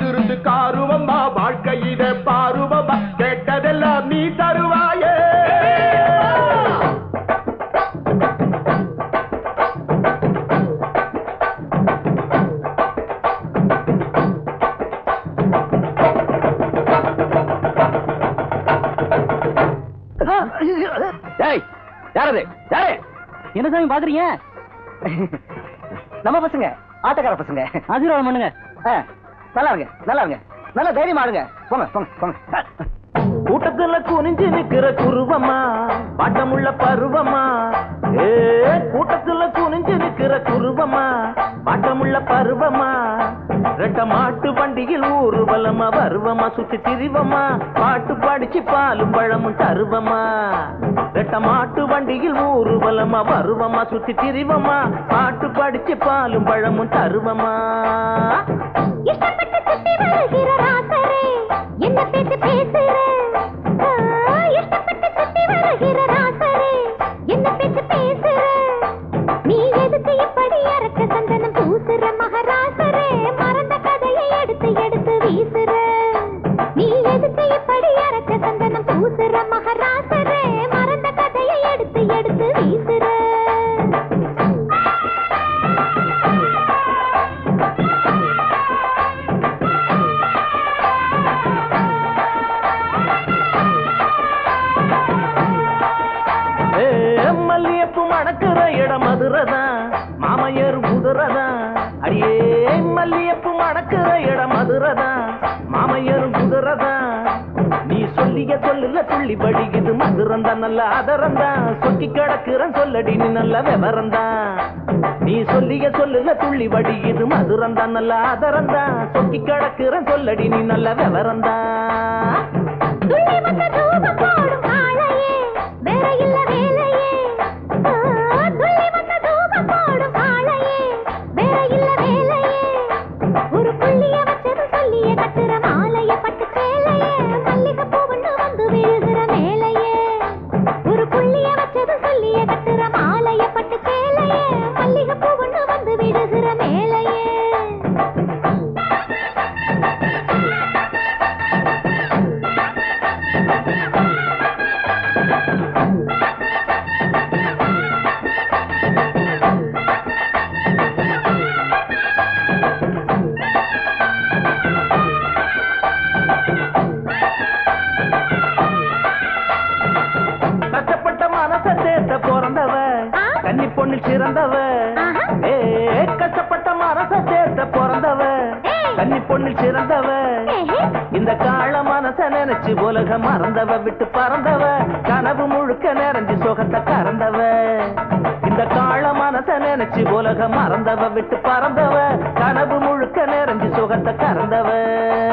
காத்திருந்து காருவம்மா வாழ்க்கையிட பாருவம்மா கேட்டதெல்லாம் நீ தருவாயே டேய் யாரது யாரு என்ன சாமி பாக்குறீங்க நம்ம பசங்க ஆட்டக்கார பசங்க ஆசீர்வாதம் பண்ணுங்க ஆ, நல்லா இருங்க நல்லா இருங்க நல்லா தைரியமா ஆடுங்க போங்க போங்க போங்க கூட்டத்துல குனிஞ்சு நிக்கிற குருவமா பாட்டமுள்ள பருவமா ஏ கூட்டத்துல குனிஞ்சு நிக்கிற குருவமா பாட்டமுள்ள பருவமா ரெட்ட மாட்டு வண்டியில் ஊர்வலமா வருவமா சுத்தி திரிவமா பாட்டு படிச்சு பாலும் பழமும் தருவமா ரெட்ட மாட்டு வண்டியில் ஊர்வலமா வருவமா சுத்தி திரிவமா பாட்டு படிச்சு பாலும் பழமும் தருவமா இஷ்டப்பட்டு சுத்தி வருகிற ராசரே என்ன பேச்சு பேசுற ஆ, இஷ்டப்பட்டு சுத்தி வருகிற ராசரே என்ன பேச்சு பேசுற நீ எதுக்கு இப்படி அரக்க சந்தனம் பூசுற மகராசரே மறந்த கதையை எடுத்து எடுத்து வீசுற நீ எதுக்கு இப்படி அரக்க சந்தனம் பூசுற மகராசரே மறந்த கதையை எடுத்து எடுத்து வீசுற ஏ, மல்லியப்பு மணக்கிற இடம் மதுரதான் மாமையர் குதிரதான் அடியே மல்லியப்பு மணக்கிற இடம் மதுரதான் மாமையர் குதிரதான் நீ சொல்லிய சொல்லுல துள்ளி படிக்குது மதுரந்தான் நல்ல அதரந்தான் சொக்கி கிடக்குறன் சொல்லடி நீ நல்ல விவரந்தான் நீ சொல்லிய சொல்லுல துள்ளி படிக்குது மதுரந்தான் நல்ல அதரந்தான் சொக்கி கிடக்குறன் சொல்லடி நீ நல்ல விவரந்தான் துள்ளி வந்த தூபம் போடும் ஆளையே வேற இல்ல வேலையே ஆ, துள்ளி வந்த தூபம் போடும் ஆளையே வேற இல்ல வேலையே ஒரு புள்ளிய வச்சது சொல்லிய கட்டுற மாலைய பட்டு சேலையே மல்லிகை பூவண்ணு வந்து விழுகிற மேலையே ஒரு புள்ளிய வச்சது சொல்லிய கட்டுற மாலைய பட்டு சேலையே மல்லிகை பூவண்ணு வந்து விழுகிற மேலையே கஷ்டப்பட்ட மனச சேர்த்த பிறந்தவ ஆ? கன்னி பொண்ணு சிறந்தவ ஆஹா. ஏ கஷ்டப்பட்ட மனச சேர்த்த பிறந்தவ ஏய். கன்னி பொண்ணு சிறந்தவ ஏஹே. இந்த கால மனச நினைச்சு உலக மறந்தவ விட்டு பறந்தவ கனவு முழுக்க நிறைஞ்சு சுகத்தை கறந்தவ இந்த கால மனச நினைச்சு உலக மறந்தவ விட்டு பறந்தவ கனவு முழுக்க நிறைஞ்சு சுகத்தை கறந்தவ